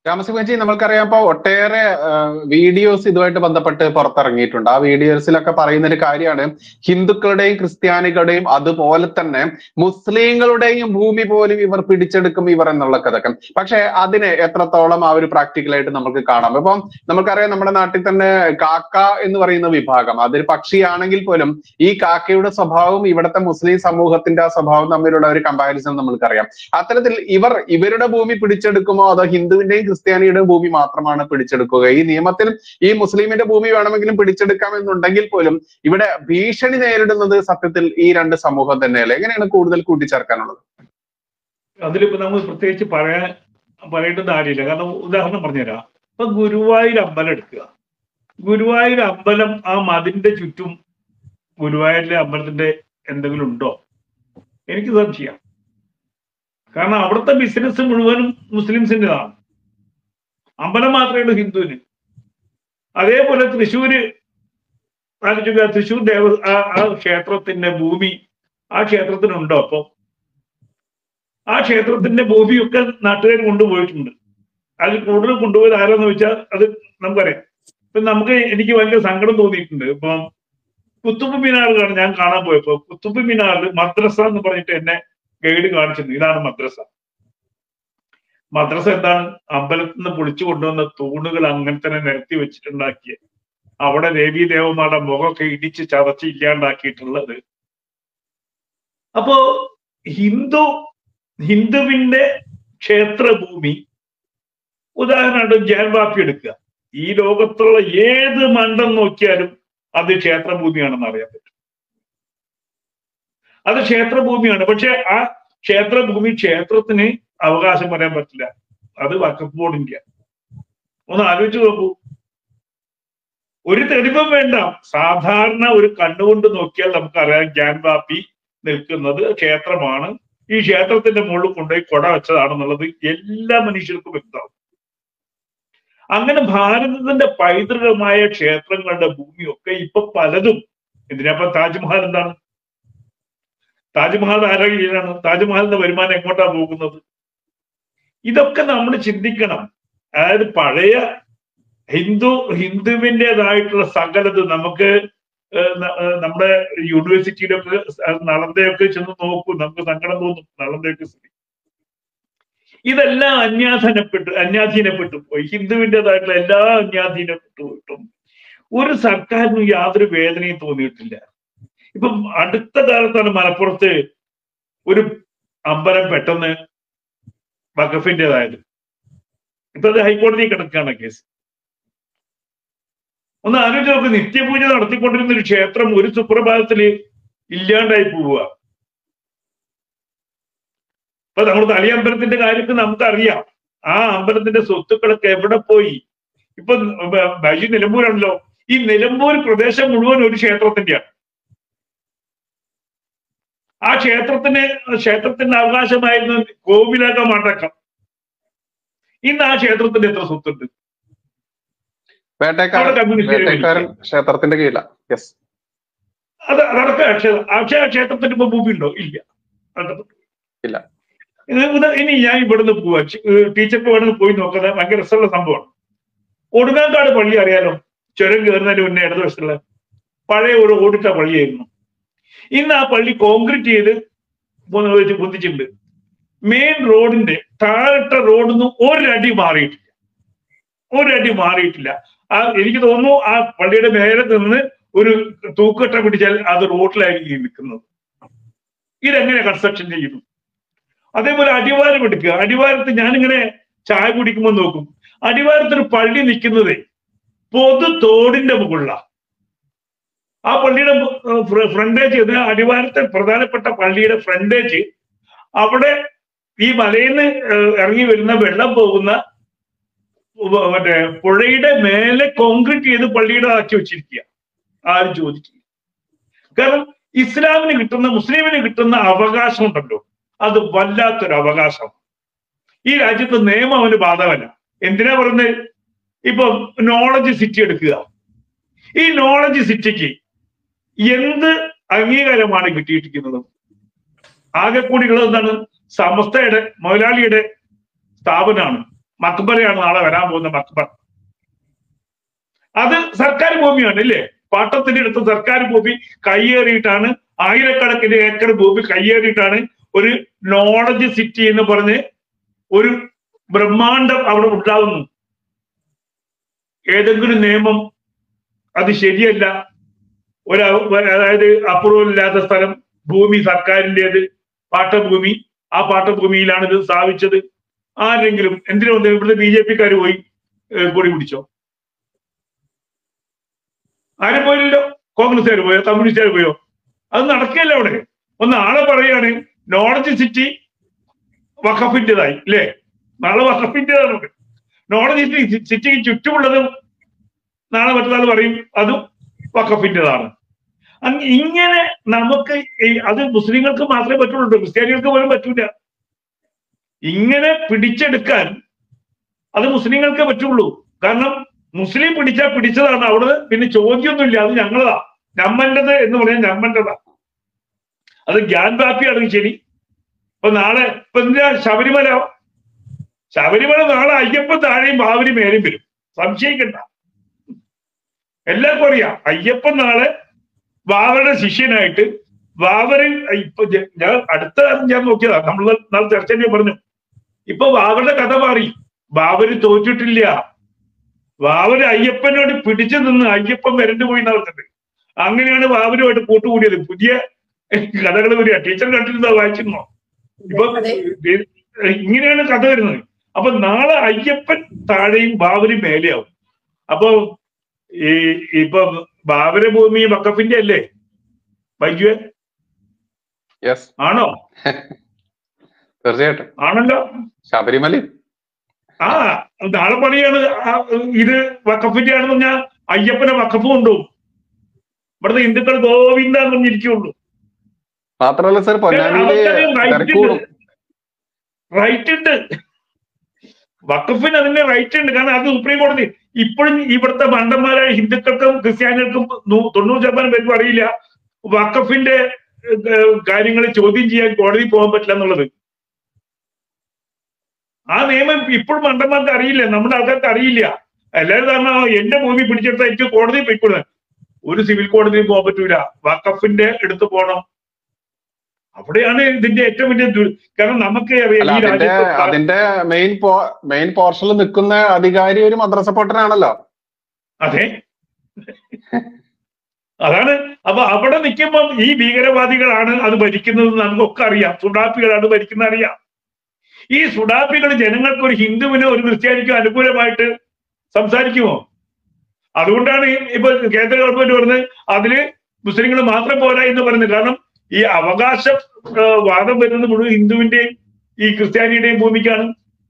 രാമസിംഹജി നമ്മൾക്കറിയാം ഇപ്പൊ ഒട്ടേറെ വീഡിയോസ് ഇതുമായിട്ട് ബന്ധപ്പെട്ട് പുറത്തിറങ്ങിയിട്ടുണ്ട് ആ വീഡിയോസിലൊക്കെ പറയുന്ന ഒരു കാര്യമാണ് ഹിന്ദുക്കളുടെയും ക്രിസ്ത്യാനികളുടെയും അതുപോലെ തന്നെ മുസ്ലിങ്ങളുടെയും ഭൂമി പോലും ഇവർ പിടിച്ചെടുക്കും ഇവർ എന്നുള്ള കഥകൾ പക്ഷെ അതിനെ എത്രത്തോളം ആ ഒരു പ്രാക്ടിക്കലായിട്ട് നമുക്ക് കാണാം ഇപ്പം നമുക്കറിയാം നമ്മുടെ നാട്ടിൽ തന്നെ കാക്ക എന്ന് പറയുന്ന വിഭാഗം അതൊരു പക്ഷിയാണെങ്കിൽ പോലും ഈ കാക്കയുടെ സ്വഭാവം ഇവിടുത്തെ മുസ്ലിം സമൂഹത്തിന്റെ ആ സ്വഭാവം തമ്മിലുള്ള ഒരു കമ്പാരിസൺ നമ്മൾക്കറിയാം അത്തരത്തിൽ ഇവർ ഇവരുടെ ഭൂമി പിടിച്ചെടുക്കുമോ അതോ ഹിന്ദുവിന്റെയും ക്രിസ്ത്യാനിയുടെയും ഭൂമി മാത്രമാണ് പിടിച്ചെടുക്കുക ഈ നിയമത്തിൽ ഈ മുസ്ലിമിന്റെ ഭൂമി വേണമെങ്കിലും പിടിച്ചെടുക്കാം എന്നുണ്ടെങ്കിൽ പോലും ഇവിടെ ഭീഷണി നേരിടുന്നത് സത്യത്തിൽ ഈ രണ്ട് സമൂഹം തന്നെയല്ലേ എങ്ങനെയാണ് കൂടുതൽ കൂട്ടിച്ചേർക്കാനുള്ളത് അതിലിപ്പോ നമ്മൾ പ്രത്യേകിച്ച് പറയാൻ പറയേണ്ട കാര്യമില്ല കാരണം ഉദാഹരണം പറഞ്ഞുതരാം ഇപ്പൊ ഗുരുവായൂർ അമ്പലം എടുക്കുക ഗുരുവായൂർ അമ്പലം ആ മതിന്റെ ചുറ്റും ഗുരുവായൂരിലെ അമ്പലത്തിന്റെ എന്തെങ്കിലും ഉണ്ടോ എനിക്ക് സംശയം കാരണം അവിടുത്തെ ബിസിനസ് മുഴുവനും മുസ്ലിംസിൻ്റെതാണ് അമ്പലം മാത്രമേ ഉള്ളൂ ഹിന്ദുവിന് അതേപോലെ തൃശ്ശൂര് ആലോചിക്കുക തൃശ്ശൂർ ദേവ ആ ആ ക്ഷേത്രത്തിന്റെ ഭൂമി ആ ക്ഷേത്രത്തിനുണ്ടോ അപ്പൊ ആ ക്ഷേത്രത്തിന്റെ ഭൂമിയൊക്കെ നാട്ടുകാർ കൊണ്ടുപോയിട്ടുണ്ട് അതിൽ കൂടുതൽ കൊണ്ടുപോയത് ആരാന്ന് വെച്ചാൽ അത് നമുക്കറിയാം ഇപ്പൊ നമുക്ക് എനിക്ക് ഭയങ്കര സങ്കടം തോന്നിയിട്ടുണ്ട് ഇപ്പം കുത്തുബ് മിനാർ കാണാൻ ഞാൻ കാണാൻ പോയപ്പോ കുത്തുബ് മിനാറിൽ മദ്രസ എന്ന് പറഞ്ഞിട്ട് എന്നെ ഗൈഡ് കാണിച്ചിരുന്നു ഇതാണ് മദ്രസ മദ്രസ എന്താണ് അമ്പലത്തിൽ നിന്ന് പൊളിച്ചു കൊണ്ടുവന്ന തൂണുകൾ അങ്ങനെ തന്നെ നിരത്തി വെച്ചിട്ടുണ്ടാക്കിയ അവിടെ ദേവീ ദേവന്മാരുടെ മുഖമൊക്കെ ഇടിച്ച് ചതച്ച് ഇല്ലാണ്ടാക്കിയിട്ടുള്ളത് അപ്പോ ഹിന്ദു ഹിന്ദുവിന്റെ ക്ഷേത്രഭൂമി ഉദാഹരണമായിട്ട് ജാൻവാപ്പി എടുക്കുക ഈ ലോകത്തുള്ള ഏത് മണ്ഡം നോക്കിയാലും അത് ക്ഷേത്രഭൂമിയാണെന്ന് അറിയാൻ പറ്റും അത് ക്ഷേത്രഭൂമിയാണ് പക്ഷെ ആ ക്ഷേത്രഭൂമി ക്ഷേത്രത്തിന് അവകാശം പറയാൻ പറ്റില്ല അത് വക്കഫ് ബോർഡിന്റെ ഒന്ന് ആലോചിച്ച് നോക്കൂ ഒരു തെളിവും വേണ്ട സാധാരണ ഒരു കണ്ണുകൊണ്ട് നോക്കിയാൽ നമുക്കറിയാം ഗ്യാൻവാപ്പി നിൽക്കുന്നത് ക്ഷേത്രമാണ് ഈ ക്ഷേത്രത്തിന്റെ മുകളിൽ കൊണ്ടുപോയി കൊട വെച്ചതാണെന്നുള്ളത് എല്ലാ മനുഷ്യർക്കും വ്യക്തമാവും അങ്ങനെ ഭാരതത്തിന്റെ പൈതൃകമായ ക്ഷേത്രങ്ങളുടെ ഭൂമിയൊക്കെ ഇപ്പൊ പലതും എന്തിനാ താജ്മഹൽ എന്താണ് താജ്മഹൽ ആരുടെ കീഴിലാണ് താജ്മഹലിന്റെ വരുമാനം എങ്ങോട്ടാ പോകുന്നത് ഇതൊക്കെ നമ്മൾ ചിന്തിക്കണം അതായത് പഴയ ഹിന്ദു ഹിന്ദുവിൻ്റെതായിട്ടുള്ള സകലത് നമുക്ക് നമ്മുടെ യൂണിവേഴ്സിറ്റിയിലൊക്കെ നളന്തയൊക്കെ ചെന്ന് നോക്കൂ നമുക്ക് സങ്കടം തോന്നും നളന്തയൊക്കെ സ്ഥിതി ഇതെല്ലാം അന്യാധീനപ്പെട്ടു അന്യാധീനപ്പെട്ടു പോയി ഹിന്ദുവിൻ്റെതായിട്ടുള്ള എല്ലാ അന്യാധീനപ്പെട്ടു പോയിട്ടും ഒരു സർക്കാരിനും യാതൊരു വേദനയും തോന്നിയിട്ടില്ല ഇപ്പം അടുത്ത കാലത്താണ് മലപ്പുറത്ത് ഒരു അമ്പലം പെട്ടെന്ന് വഖഫിൻ്റെതായത് ഇപ്പൊ അത് ഹൈക്കോടതി കിടക്കുകയാണ് കേസ് ഒന്ന് ആലോചിച്ച് നോക്ക് നിത്യപൂജ നടത്തിക്കൊണ്ടിരുന്ന ഒരു ക്ഷേത്രം ഒരു സുപ്രഭാതത്തില് ഇല്ലാണ്ടായി പോവുക ഇപ്പൊ നമ്മൾ തളിയമ്പലത്തിന്റെ കാര്യത്തിൽ നമുക്കറിയാം ആ അമ്പലത്തിന്റെ സ്വത്തുക്കളൊക്കെ എവിടെ പോയി ഇപ്പൊ ബൈജു നിലമ്പൂരാണല്ലോ ഈ നിലമ്പൂർ പ്രദേശം മുഴുവൻ ഒരു ക്ഷേത്രത്തിന്റെയാണ് ആ ക്ഷേത്രത്തിന് ക്ഷേത്രത്തിന്റെ അവകാശമായിരുന്നു കോവിലകം അടക്കം ഇന്ന് ആ ക്ഷേത്രത്തിന്റെ എത്ര സ്വത്തുണ്ട് വേട്ടക്കാരൻ ക്ഷേത്രത്തിന്റെ കീഴില യെസ് അത് അതൊക്കെ അക്ഷയ അക്ഷയ ക്ഷേത്രത്തിന്റെ ഇപ്പൊ ഭൂമി ഉണ്ടോ ഇല്ല ഇല്ല ഇനി ഞാൻ ഇവിടുന്ന് പോവാ ടീച്ചർക്ക് വേണമെന്ന് പോയി നോക്കുന്നത് ഭയങ്കര രസമുള്ള സംഭവമാണ് ഒടുങ്ങാക്കാട് പള്ളി അറിയാലോ ചുരം കയറുന്നതിന് മുന്നേ ഇടതുവശത്തുള്ള പഴയ ഒരു ഓടിട്ട പള്ളിയായിരുന്നു ഇന്ന് ആ പള്ളി കോൺക്രീറ്റ് ചെയ്ത് വെച്ച് പൊന്തിച്ചിട്ടുണ്ട് മെയിൻ റോഡിന്റെ താഴത്തെ റോഡിൽ നിന്ന് ഒരടി മാറിയിട്ടില്ല ഒരടി മാറിയിട്ടില്ല ആ എനിക്ക് തോന്നുന്നു ആ പള്ളിയുടെ മേലെ നിന്ന് ഒരു തൂക്കട്ട പിടിച്ചാൽ അത് റോഡിലായിരിക്കും നിൽക്കുന്നത് ഇതെങ്ങനെ കൺസ്ട്രക്ഷൻ ചെയ്യുന്നു അതേപോലെ അടിവാരം എടുക്കുക അടിവാരത്ത് ഞാനിങ്ങനെ ചായ കുടിക്കുമ്പോൾ നോക്കും അടിവാരത്തൊരു പള്ളി നിൽക്കുന്നത് പൊതു തോടിന്റെ മുകളിലാണ് ആ പള്ളിയുടെ ഫ്രണ്ടേജ് അടിവാരത്തെ പ്രധാനപ്പെട്ട പള്ളിയുടെ ഫ്രണ്ടേജ് അവിടെ ഈ മലയിൽ നിന്ന് ഇറങ്ങി വരുന്ന വെള്ളം പോകുന്ന മറ്റേ പുഴയുടെ മേലെ കോൺക്രീറ്റ് ചെയ്ത് പള്ളിയുടെ ആക്കി വെച്ചിരിക്കുക ആരും ചോദിക്കില്ല കാരണം ഇസ്ലാമിന് കിട്ടുന്ന മുസ്ലിമിന് കിട്ടുന്ന അവകാശം ഉണ്ടല്ലോ അത് വല്ലാത്തൊരു അവകാശം ഈ രാജ്യത്ത് നിയമം അവന് ബാധകമല്ല എന്തിനാ പറയുന്നത് ഇപ്പൊ നോളജ് സിറ്റി എടുക്കുക ഈ നോളജ് സിറ്റിക്ക് എന്ത് അംഗീകാരമാണ് കിട്ടിയിരിക്കുന്നത് ആകെ കൂടി ഉള്ളത് എന്താണ് സമസ്തയുടെ മുതലാളിയുടെ സ്ഥാപനമാണ് മക്ബറയാണ് നാളെ വരാൻ പോകുന്ന മക്ബർ അത് സർക്കാർ ഭൂമിയാണ് ഇല്ലേ പാട്ടത്തിന്റെ അടുത്ത് സർക്കാർ ഭൂമി കയ്യേറിയിട്ടാണ് ആയിരക്കണക്കിന് ഏക്കർ ഭൂമി കയ്യേറിയിട്ടാണ് ഒരു നോളജ് സിറ്റി എന്ന് പറഞ്ഞ് ഒരു ബ്രഹ്മാണ്ടം അവിടെ ഉണ്ടാവുന്നു ഏതെങ്കിലും നിയമം അത് ശരിയല്ല ഒരു അതായത് അപ്രൂവൽ ഇല്ലാത്ത സ്ഥലം ഭൂമി സർക്കാരിൻ്റെത് പാട്ടഭൂമി ആ പാട്ടഭൂമിയിലാണ് ഇത് സ്ഥാപിച്ചത് ആരെങ്കിലും എന്തിനു വന്നു ഇവിടുത്തെ ബി ജെ പിക്കാർ പോയി ഏഹ്, കൊടി പിടിച്ചോ ആരും പോയില്ലല്ലോ കോൺഗ്രസ്സുകാർ പോയോ കമ്മ്യൂണിസ്റ്റുകാർ പോയോ അത് നടക്കുകയല്ല അവിടെ ഒന്ന് ആളെ പറയാണ് നോളജ് സിറ്റി വഖഫിൻ്റെതായി അല്ലേ നാളെ വഖഫിൻ്റെതാണ് അവിടെ. നോളജ് സിറ്റി സിറ്റിക്ക് ചുറ്റുമുള്ളതും നാളെ മറ്റന്നാൾ പറയും അതും വഖഫിൻ്റെതാണ് അങ് ഇങ്ങനെ നമുക്ക് ഈ അത് മുസ്ലിങ്ങൾക്ക് മാത്രമേ പറ്റുള്ളൂ ട്ടോ. ക്രിസ്ത്യാനികൾക്ക് പോലും പറ്റൂല ഇങ്ങനെ പിടിച്ചെടുക്കാൻ അത് മുസ്ലിങ്ങൾക്ക് പറ്റുള്ളൂ കാരണം മുസ്ലിം പിടിച്ചാൽ പിടിച്ചതാണ് അവിടെ പിന്നെ ചോദ്യമൊന്നുമില്ല അത് ഞങ്ങളതാ നമ്മൻ്റെത് എന്ന് പറഞ്ഞാൽ നമ്മൻ്റെതാ അത് ഗ്യാൻ ബാപ്പിയാണെങ്കിൽ ശരി ഇപ്പൊ നാളെ ഇപ്പൊ എന്താ ശബരിമല ശബരിമല നാളെ അയ്യപ്പൻ താഴെയും ബാവരി മേലെയും വരും സംശയിക്കണ്ട എല്ലാവർക്കും അറിയാം അയ്യപ്പൻ നാളെ ബാവരുടെ ശിഷ്യനായിട്ട് ബാബറിൽ ഇപ്പൊ ജ- ഞാൻ അടുത്ത കാലം ഞാൻ നോക്കിയതാ നമ്മൾ നാളെ ചർച്ച തന്നെ പറഞ്ഞു ഇപ്പൊ ബാബറുടെ കഥ മാറി ബാബര് തോറ്റിട്ടില്ല ബാബര് അയ്യപ്പനോട് പിടിച്ചു നിന്ന് അയ്യപ്പൻ വരണ്ടു പോയി നടന്നത് അങ്ങനെയാണ് ബാബരുമായിട്ട് കൂട്ടുകൂടിയത് പുതിയ കഥകൾ വരിക ടീച്ചർ കണ്ടിരുന്നോ വായിച്ചിരുന്നോ ഇപ്പൊ അതെ. ഇങ്ങനെയാണ് കഥ വരുന്നത് അപ്പൊ നാളെ അയ്യപ്പൻ താഴെയും ബാബരി മേലെയാവും അപ്പൊ ഈ ഇപ്പൊ ബാബര ഭൂമി വക്കഫിന്റെ അല്ലേ വൈദ്യുവ യെസ് ആണോ തീർച്ചയായിട്ടും ആണല്ലോ ശബരിമല ആ നാളെ പണിയാണ് ആ, ഇത് വക്കഫിന്റെ ആണെന്ന് പറഞ്ഞാൽ അയ്യപ്പനെ വക്കഫ് കൊണ്ടുപോകും ഇവിടുത്തെ ഹിന്ദുക്കൾ ഗോവിന്ദ എന്ന് പറഞ്ഞിരിക്കുള്ളൂ മാത്രമല്ല സർ പൊന്നാനിയില് അവർക്കറിയാം റൈറ്റ് തിരക്കൂടും ഉണ്ട് റൈറ്റ് ഉണ്ട് വക്കഫിന് അതിന്റെ റൈറ്റ് ഉണ്ട് കാരണം അത് സുപ്രീം കോടതി ഇപ്പോഴും ഇവിടുത്തെ മണ്ടന്മാരായ ഹിന്ദുക്കൾക്കും ക്രിസ്ത്യാനികൾക്കും നൂ- തൊണ്ണൂറ് ശതമാനം പേർക്കും അറിയില്ല വക്കഫിന്റെ കാര്യങ്ങൾ ചോദ്യം ചെയ്യാൻ കോടതി പോകാൻ പറ്റില്ല എന്നുള്ളത് ആ നിയമം ഇപ്പോഴും മണ്ടന്മാർക്ക് അറിയില്ല നമ്മുടെ ആൾക്കാർക്ക് അറിയില്ല എല്ലാവരും കാരണം എന്റെ ഭൂമി പിടിച്ചെടുത്താൽ എനിക്ക് കോടതി പോയിക്കൂടെ ഒരു സിവിൽ കോടതിയിൽ പോകാൻ പറ്റൂല വക്കഫിന്റെ അടുത്ത് പോകണം അവിടെയാണ് ഇതിന്റെ ഏറ്റവും വലിയ ദുർ- കാരണം നമുക്ക് അറിയാം അല്ല ഈ അതിന്റെ രാജ്യത്ത് അതിന്റെ മെയിൻ മെയിൻ പോർഷനിൽ നിൽക്കുന്ന അധികാരി ഒരു മദ്രസ പൊട്ടനാണല്ലോ അതെ അതാണ് അപ്പൊ അവിടെ നിൽക്കുമ്പം ഈ ഭീകരവാദികളാണ് അത് ഭരിക്കുന്നത് നമുക്കൊക്കെ അറിയാം സുഡാപ്പികളാണ് ഭരിക്കുന്നത് അറിയാം ഈ സുഡാപ്പികൾ ജനങ്ങൾക്ക് ഒരു ഹിന്ദുവിനോ ഒരു ക്രിസ്ത്യാനിക്കോ അനുകൂലമായിട്ട് സംസാരിക്കുമോ അതുകൊണ്ടാണ് ഈ- ഇപ്പൊ കേന്ദ്ര ഗവൺമെന്റ് പറഞ്ഞത് അതില് മുസ്ലിങ്ങൾ മാത്രം പോരാ എന്ന് പറയുന്നത് കാരണം ഈ അവകാശ ആ, വാദം വരുന്നത് മുഴുവൻ ഹിന്ദുവിന്റെയും ഈ ക്രിസ്ത്യാനിയുടെയും ഭൂമിക്കാണ്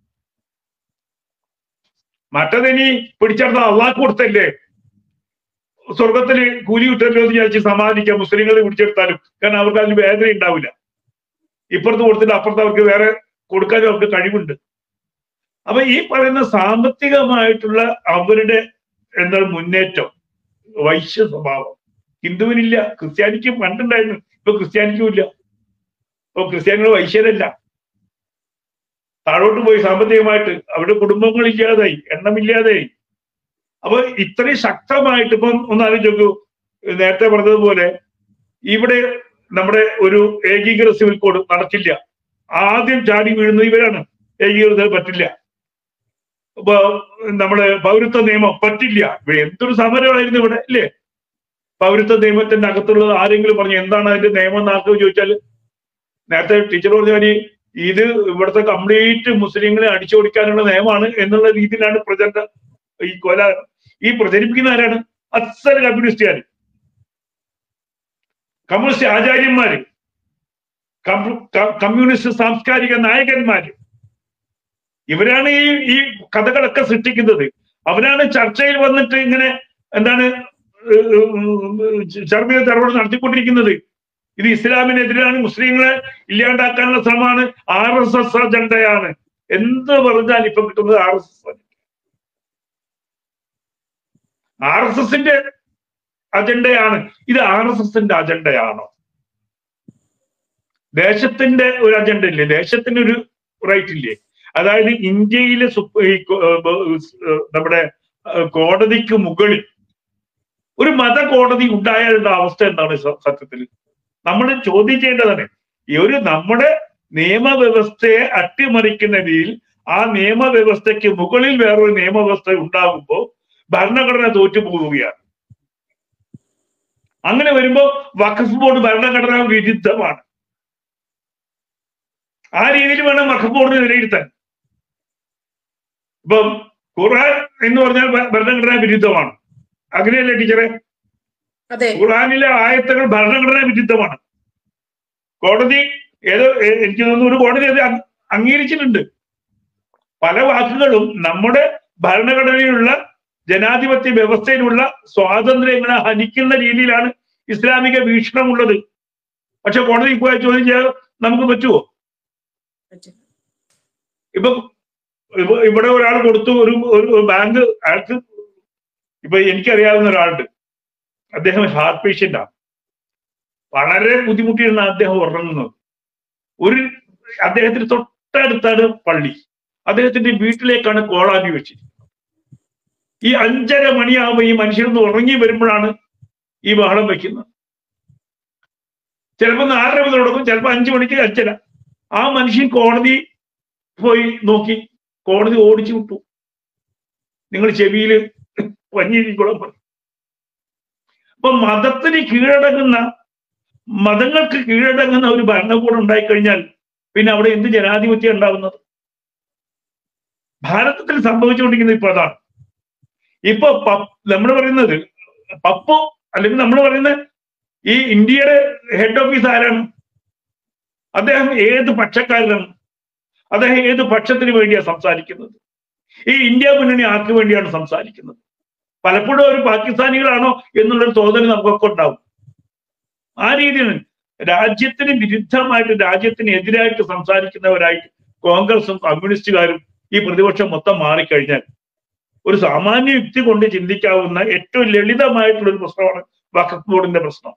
മറ്റതിനി പിടിച്ചെടുത്ത അള്ളാഹ് കൊടുത്തല്ലേ സ്വർഗത്തിൽ കൂലി കിട്ടല്ലോ എന്ന് വിചാരിച്ച് സമാധിക്കാം മുസ്ലിങ്ങൾ പിടിച്ചെടുത്താലും കാരണം അവർക്ക് അതിന് വേദന ഉണ്ടാവില്ല ഇപ്പുറത്ത് കൊടുത്തിട്ട് അപ്പുറത്ത് അവർക്ക് വേറെ കൊടുക്കാനും അവർക്ക് കഴിവുണ്ട് അപ്പൊ ഈ പറയുന്ന സാമ്പത്തികമായിട്ടുള്ള അവരുടെ എന്താണ് മുന്നേറ്റം വൈശ്യ സ്വഭാവം ഹിന്ദുവിനില്ല ക്രിസ്ത്യാനിക്കും പണ്ടുണ്ടായിരുന്നു ഇപ്പൊ ക്രിസ്ത്യാനിക്കും ഇല്ല ഇപ്പൊ ക്രിസ്ത്യാനികൾ വൈശ്യരല്ല താഴോട്ട് പോയി സാമ്പത്തികമായിട്ട് അവരുടെ കുടുംബങ്ങൾ ഇല്ലാതായി എണ്ണമില്ലാതായി അപ്പൊ ഇത്രയും ശക്തമായിട്ട് ഇപ്പം ഒന്ന് ആലോചിച്ച് നോക്കൂ നേരത്തെ പറഞ്ഞതുപോലെ ഇവിടെ നമ്മുടെ ഒരു ഏകീകൃത സിവിൽ കോഡ് നടക്കില്ല ആദ്യം ചാടി വീഴുന്നത് ഇവരാണ് ഏകീകൃത പറ്റില്ല ഇപ്പൊ നമ്മുടെ പൗരത്വ നിയമം പറ്റില്ല ഇവിടെ എന്തൊരു സമരമായിരുന്നു ഇവിടെ അല്ലേ പൗരത്വ നിയമത്തിന്റെ അകത്തുള്ളത് ആരെങ്കിലും പറഞ്ഞു എന്താണ് അതിന്റെ നിയമം എന്നാർക്ക് ചോദിച്ചാൽ നേരത്തെ ടീച്ചർ പറഞ്ഞാൽ ഇത് ഇവിടുത്തെ കംപ്ലീറ്റ് മുസ്ലിങ്ങളെ അടിച്ചോടിക്കാനുള്ള നിയമമാണ് എന്നുള്ള രീതിയിലാണ് പ്രചരണ ഈ കൊല ഈ പ്രചരിപ്പിക്കുന്ന ആരാണ് അസൽ കമ്മ്യൂണിസ്റ്റുകാർ കമ്മ്യൂണിസ്റ്റ് ആചാര്യന്മാര് കമ്മ്യൂ- ക- കമ്മ്യൂണിസ്റ്റ് സാംസ്കാരിക നായകന്മാര് ഇവരാണ് ഈ ഈ കഥകളൊക്കെ സൃഷ്ടിക്കുന്നത് അവരാണ് ചർച്ചയിൽ വന്നിട്ട് ഇങ്ങനെ എന്താണ് ചർമ്മിക തെരവണം നടത്തിക്കൊണ്ടിരിക്കുന്നത് ഇത് ഇസ്ലാമിനെതിരാണ് മുസ്ലിങ്ങളെ ഇല്ലാണ്ടാക്കാനുള്ള ശ്രമമാണ് ആർ എസ് എസ് അജണ്ടയാണ് എന്ത് പറഞ്ഞാൽ ഇപ്പൊ കിട്ടുന്നത് R S S R S എസിന്റെ അജണ്ടയാണ് ഇത് ആർ എസ് എസിന്റെ അജണ്ടയാണോ ദേശത്തിന്റെ ഒരു അജണ്ട ഇല്ലേ ദേശത്തിന് ഒരു റൈറ്റ് ഇല്ലേ അതായത് ഇന്ത്യയിലെ സുപ്- ഈ കോ- ഏർ ബ- ഏർ നമ്മുടെ ഏർ കോടതിക്ക് മുകളിൽ ഒരു മത കോടതി ഉണ്ടായാലുള്ള അവസ്ഥ എന്താണ് സ- സത്യത്തിൽ നമ്മൾ ചോദ്യം ചെയ്യേണ്ടതാണ് ഈ ഒരു നമ്മുടെ നിയമവ്യവസ്ഥയെ അട്ടിമറിക്കുന്ന രീതിയിൽ ആ നിയമവ്യവസ്ഥയ്ക്ക് മുകളിൽ വേറൊരു നിയമവ്യവസ്ഥ ഉണ്ടാകുമ്പോൾ ഭരണഘടന തോറ്റു പോവുകയാണ് അങ്ങനെ വരുമ്പോ വഖഫ് ബോർഡ് ഭരണഘടനാ വിരുദ്ധമാണ് ആ രീതിയിൽ വേണം വഖഫ് ബോർഡിനെ വിലയിരുത്താൻ ഇപ്പം ഖുർആൻ എന്ന് പറഞ്ഞാൽ ഭ- ഭരണഘടനാ വിരുദ്ധമാണ് അങ്ങനെയല്ലേ ടീച്ചറെ അതെ ഖുർആനിലെ ആയത്തുകൾ ഭരണഘടനാ വിരുദ്ധമാണ് കോടതി ഏതോ എ- എനിക്ക് തോന്നുന്നു ഒരു കോടതി അത് അംഗ- അംഗീകരിച്ചിട്ടുണ്ട് പല വാക്കുകളും നമ്മുടെ ഭരണഘടനയിലുള്ള ജനാധിപത്യ വ്യവസ്ഥയിലുള്ള സ്വാതന്ത്ര്യങ്ങളെ ഹനിക്കുന്ന രീതിയിലാണ് ഇസ്ലാമിക വീക്ഷണമുള്ളത് പക്ഷെ കോടതി പോയി ചോദ്യം ചെയ്യാൻ നമുക്ക് പറ്റുമോ പറ്റും. ഇപ്പൊ ഇപ്പൊ ഇവിടെ ഒരാൾ കൊടുത്തു ഒരു ഒരു ബാങ്ക് അയാൾക്ക് ഇപ്പൊ എനിക്കറിയാവുന്ന ഒരാളുണ്ട് അദ്ദേഹം ഹാർട്ട് പേഷ്യന്റാണ് വളരെ ബുദ്ധിമുട്ടിയാണ് അദ്ദേഹം ഉറങ്ങുന്നത് ഒരു അദ്ദേഹത്തിന് തൊട്ടടുത്താണ് പള്ളി അദ്ദേഹത്തിന്റെ വീട്ടിലേക്കാണ് കോളാമ്പി വെച്ചിരിക്കുന്നത് ഈ അഞ്ചര മണിയാകുമ്പോൾ ഈ മനുഷ്യനൊന്ന് ഉറങ്ങി വരുമ്പോഴാണ് ഈ ബഹളം വെക്കുന്നത് ചിലപ്പോൾ നാലര മുതൽ തുടങ്ങും ചിലപ്പോൾ അഞ്ചു മണിക്ക് അഞ്ചര ആ മനുഷ്യൻ കോടതി പോയി നോക്കി കോടതി ഓടിച്ചു വിട്ടു നിങ്ങൾ ചെവിയിൽ പഞ്ഞിരിക്കോളം പറഞ്ഞു അപ്പൊ മതത്തിന് കീഴടങ്ങുന്ന മതങ്ങൾക്ക് കീഴടങ്ങുന്ന ഒരു ഭരണകൂടം ഉണ്ടായിക്കഴിഞ്ഞാൽ പിന്നെ അവിടെ എന്ത് ജനാധിപത്യം ഉണ്ടാവുന്നത് ഭാരതത്തിൽ സംഭവിച്ചുകൊണ്ടിരിക്കുന്നത് ഇപ്പൊ അതാണ് ഇപ്പൊ നമ്മൾ പറയുന്നത് പപ്പു അല്ലെങ്കിൽ നമ്മൾ പറയുന്ന ഈ ഇന്ത്യയുടെ ഹെഡ് ഓഫീസ് ആരാണ് അദ്ദേഹം ഏത് പക്ഷക്കാരനാണ് അദ്ദേഹം ഏത് പക്ഷത്തിന് വേണ്ടിയാണ് സംസാരിക്കുന്നത് ഈ ഇന്ത്യ മുന്നണി ആർക്ക് വേണ്ടിയാണ് സംസാരിക്കുന്നത് പലപ്പോഴും അവർ പാകിസ്ഥാനികളാണോ എന്നുള്ളൊരു തോന്നൽ നമുക്കൊക്കെ ഉണ്ടാവും ആ രീതിയിൽ രാജ്യത്തിന് വിരുദ്ധമായിട്ട് രാജ്യത്തിന് എതിരായിട്ട് സംസാരിക്കുന്നവരായിട്ട് കോൺഗ്രസും കമ്മ്യൂണിസ്റ്റുകാരും ഈ പ്രതിപക്ഷം മൊത്തം മാറിക്കഴിഞ്ഞാൽ ഒരു സാമാന്യ യുക്തി കൊണ്ട് ചിന്തിക്കാവുന്ന ഏറ്റവും ലളിതമായിട്ടുള്ള ഒരു പ്രശ്നമാണ് വഖഫ് ബോർഡിന്റെ പ്രശ്നം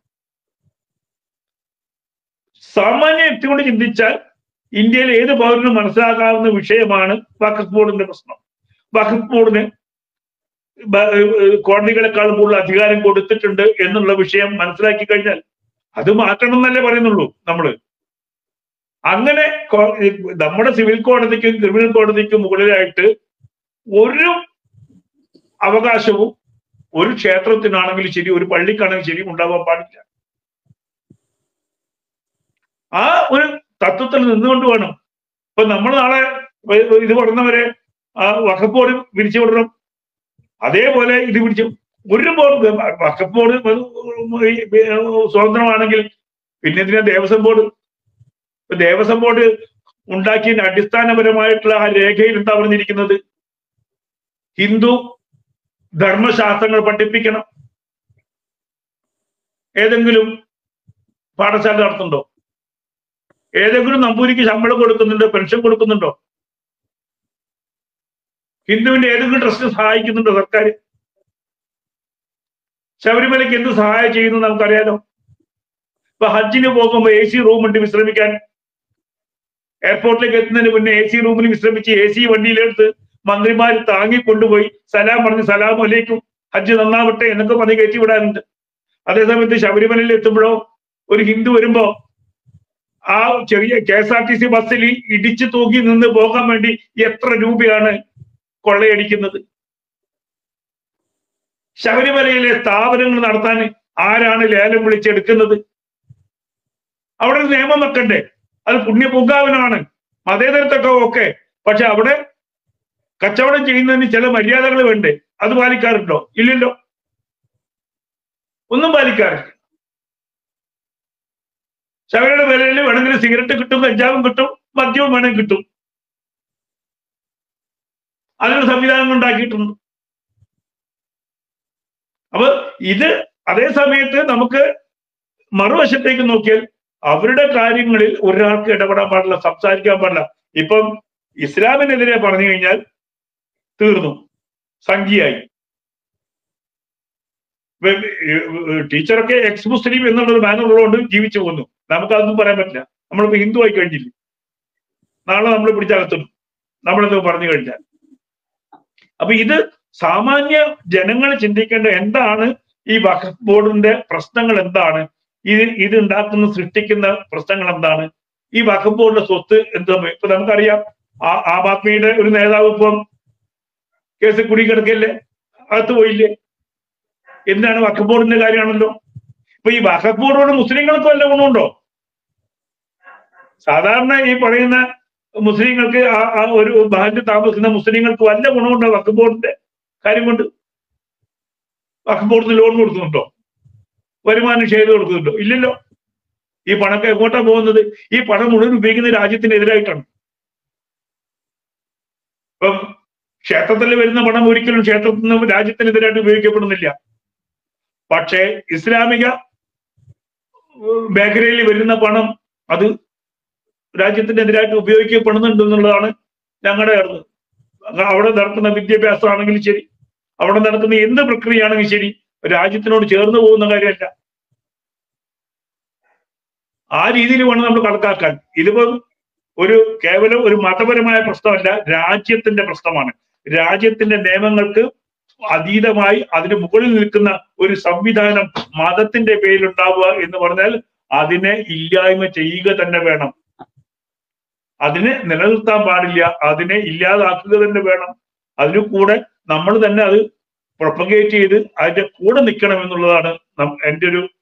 സാമാന്യ യുക്തി കൊണ്ട് ചിന്തിച്ചാൽ ഇന്ത്യയിൽ ഏത് പൗരനും മനസ്സിലാക്കാവുന്ന വിഷയമാണ് വഖഫ് ബോർഡിന്റെ പ്രശ്നം വഖഫ് ബോർഡിന് ബ- ഏഹ് കോടതികളെക്കാൾ കൂടുതൽ അധികാരം കൊടുത്തിട്ടുണ്ട് എന്നുള്ള വിഷയം മനസ്സിലാക്കി കഴിഞ്ഞാൽ അത് മാറ്റണം എന്നല്ലേ പറയുന്നുള്ളൂ നമ്മള് അങ്ങനെ കോ- ഈ നമ്മുടെ സിവിൽ കോടതിക്കും ക്രിമിനൽ കോടതിക്കും മുകളിലായിട്ട് ഒരു അവകാശവും ഒരു ക്ഷേത്രത്തിനാണെങ്കിലും ശരി ഒരു പള്ളിക്കാണെങ്കിലും ശരി ഉണ്ടാവാൻ പാടില്ല ആ ഒരു തത്വത്തിൽ നിന്നുകൊണ്ട് വേണം ഇപ്പൊ നമ്മൾ നാളെ ഇത് പറഞ്ഞവരെ ആ വഖഫ് ബോർഡ് പിരിച്ചു വിടണം അതേപോലെ ഇത് പിടിച്ചു ഒരു ബോർഡ് വഖഫ് ബോർഡ് സ്വതന്ത്രമാണെങ്കിൽ പിന്നെ എന്തിനാ ദേവസ്വം ബോർഡ് ഇപ്പൊ ദേവസ്വം ബോർഡ് ഉണ്ടാക്കിയതിന്റെ അടിസ്ഥാനപരമായിട്ടുള്ള ആ രേഖയിൽ എന്താ പറഞ്ഞിരിക്കുന്നത് ഹിന്ദു ധർമ്മശാസ്ത്രങ്ങൾ പഠിപ്പിക്കണം ഏതെങ്കിലും പാഠശാല നടത്തുന്നുണ്ടോ ഏതെങ്കിലും നമ്പൂരിക്ക് ശമ്പളം കൊടുക്കുന്നുണ്ടോ പെൻഷൻ കൊടുക്കുന്നുണ്ടോ ഹിന്ദുവിന്റെ ഏതെങ്കിലും ട്രസ്റ്റ് സഹായിക്കുന്നുണ്ടോ സർക്കാർ ശബരിമലയ്ക്ക് എന്ത് സഹായം ചെയ്യുന്നു നമുക്കറിയാലോ ഇപ്പൊ ഹജ്ജിന് പോകുമ്പോൾ എ സി റൂമുണ്ട് വിശ്രമിക്കാൻ എയർപോർട്ടിലേക്ക് എത്തുന്നതിന് മുന്നേ എ സി റൂമിൽ വിശ്രമിച്ച് എ സി വണ്ടിയിലെടുത്ത് മന്ത്രിമാർ താങ്ങി കൊണ്ടുപോയി സലാം പറഞ്ഞ് സലാം അലൈക്കും ഹജ്ജ് നന്നാവട്ടെ എന്നൊക്കെ പറഞ്ഞ് കയറ്റി വിടാറുണ്ട് അതേസമയത്ത് ശബരിമലയിൽ എത്തുമ്പോഴോ ഒരു ഹിന്ദു വരുമ്പോ ആ ചെറിയ K S R T C ബസ്സിൽ ഇടിച്ചു തൂക്കി നിന്ന് പോകാൻ വേണ്ടി എത്ര രൂപയാണ് കൊള്ളയടിക്കുന്നത് ശബരിമലയിലെ സ്ഥാപനങ്ങൾ നടത്താൻ ആരാണ് ലേലം വിളിച്ചെടുക്കുന്നത് അവിടെ ഒരു നിയമം വെക്കണ്ടേ അത് പുണ്യപൂങ്കാവനമാണ് മതേതരത്തൊക്കെ ഓക്കെ പക്ഷെ അവിടെ കച്ചവടം ചെയ്യുന്നതിന് ചില മര്യാദകൾ വേണ്ടേ അത് പാലിക്കാറുണ്ടോ ഇല്ലല്ലോ ഒന്നും പാലിക്കാറില്ല ശബരിയുടെ വിലയിൽ വേണമെങ്കിൽ സിഗരറ്റ് കിട്ടും കഞ്ചാവും കിട്ടും മദ്യവും വേണമെങ്കിൽ കിട്ടും അതിനൊരു സംവിധാനം ഉണ്ടാക്കിയിട്ടുണ്ട് അപ്പൊ ഇത് അതേ സമയത്ത് നമുക്ക് മറുവശത്തേക്ക് നോക്കിയാൽ അവരുടെ കാര്യങ്ങളിൽ ഒരാൾക്ക് ഇടപെടാൻ പാടില്ല സംസാരിക്കാൻ പാടില്ല ഇപ്പം ഇസ്ലാമിനെതിരെ പറഞ്ഞു കഴിഞ്ഞാൽ തീർന്നു സംഖ്യയായി ടീച്ചറൊക്കെ എക്സ് മുസ്ലിം എന്നുള്ളൊരു ബാനർ ഉള്ളതുകൊണ്ട് ജീവിച്ചു പോകുന്നു നമുക്കതൊന്നും പറയാൻ പറ്റില്ല നമ്മളിപ്പോ ഹിന്ദു ആയി കഴിഞ്ഞില്ല നാളെ നമ്മൾ പിടിച്ചകത്തുന്നു നമ്മളത് പറഞ്ഞു കഴിഞ്ഞാൽ അപ്പൊ ഇത് സാമാന്യ ജനങ്ങൾ ചിന്തിക്കേണ്ട എന്താണ് ഈ വഖഫ് ബോർഡിന്റെ പ്രശ്നങ്ങൾ എന്താണ് ഇത് ഇത് ഉണ്ടാക്കുന്ന സൃഷ്ടിക്കുന്ന പ്രശ്നങ്ങൾ എന്താണ് ഈ വഖഫ് ബോർഡിന്റെ സ്വത്ത് എന്താ ഇപ്പൊ നമുക്കറിയാം ആ ആം ആദ്മിയുടെ ഒരു നേതാവ് ഇപ്പം കേസ് കുടിക്കിടക്കല്ലേ അകത്ത് പോയില്ലേ എന്താണ് വഖഫ് ബോർഡിന്റെ കാര്യമാണല്ലോ ഇപ്പൊ ഈ വഖഫ് ബോർഡോട് മുസ്ലിങ്ങൾക്ക് വല്ല ഗുണമുണ്ടോ സാധാരണ ഈ പറയുന്ന മുസ്ലിങ്ങൾക്ക് ആ ആ ഒരു മഹലിൽ താമസിക്കുന്ന മുസ്ലിങ്ങൾക്ക് വല്ല ഗുണമുണ്ടോ വഖഫ് ബോർഡിന്റെ കാര്യം കൊണ്ട് വഖഫ് ബോർഡിന് ലോൺ കൊടുക്കുന്നുണ്ടോ വരുമാനം ചെയ്ത് കൊടുക്കുന്നുണ്ടോ ഇല്ലല്ലോ ഈ പണമൊക്കെ എങ്ങോട്ടാ പോകുന്നത് ഈ പണം മുഴുവൻ ഉപയോഗിക്കുന്ന രാജ്യത്തിനെതിരായിട്ടാണ് ഇപ്പം ക്ഷേത്രത്തിൽ വരുന്ന പണം ഒരിക്കലും ക്ഷേത്രത്തിൽ നിന്ന് രാജ്യത്തിനെതിരായിട്ട് ഉപയോഗിക്കപ്പെടുന്നില്ല പക്ഷേ ഇസ്ലാമിക ഉം, മേഖലയിൽ വരുന്ന പണം അത് രാജ്യത്തിനെതിരായിട്ട് ഉപയോഗിക്കപ്പെടുന്നുണ്ട് എന്നുള്ളതാണ് ഞങ്ങളുടെ അറിവ് അങ്ങ് അവിടെ നടക്കുന്ന വിദ്യാഭ്യാസമാണെങ്കിലും ശരി അവിടെ നടക്കുന്ന എന്ത് പ്രക്രിയയാണെങ്കിലും ശരി രാജ്യത്തിനോട് ചേർന്ന് പോകുന്ന കാര്യമല്ല ആ രീതിയിൽ വേണം നമ്മൾ കണക്കാക്കാൻ ഇതിപ്പോ ഒരു കേവലം ഒരു മതപരമായ പ്രശ്നമല്ല രാജ്യത്തിന്റെ പ്രശ്നമാണ് രാജ്യത്തിന്റെ നിയമങ്ങൾക്ക് അതീതമായി അതിന് മുകളിൽ നിൽക്കുന്ന ഒരു സംവിധാനം മതത്തിന്റെ പേരിലുണ്ടാവുക എന്ന് പറഞ്ഞാൽ അതിനെ ഇല്ലായ്മ ചെയ്യുക തന്നെ വേണം അതിനെ നിലനിർത്താൻ പാടില്ല അതിനെ ഇല്ലാതാക്കുക തന്നെ വേണം അതിനു കൂടെ നമ്മൾ തന്നെ അത് പ്രൊപ്പഗേറ്റ് ചെയ്ത് അതിന്റെ കൂടെ നിൽക്കണം എന്നുള്ളതാണ് നം- എൻ്റെ ഒരു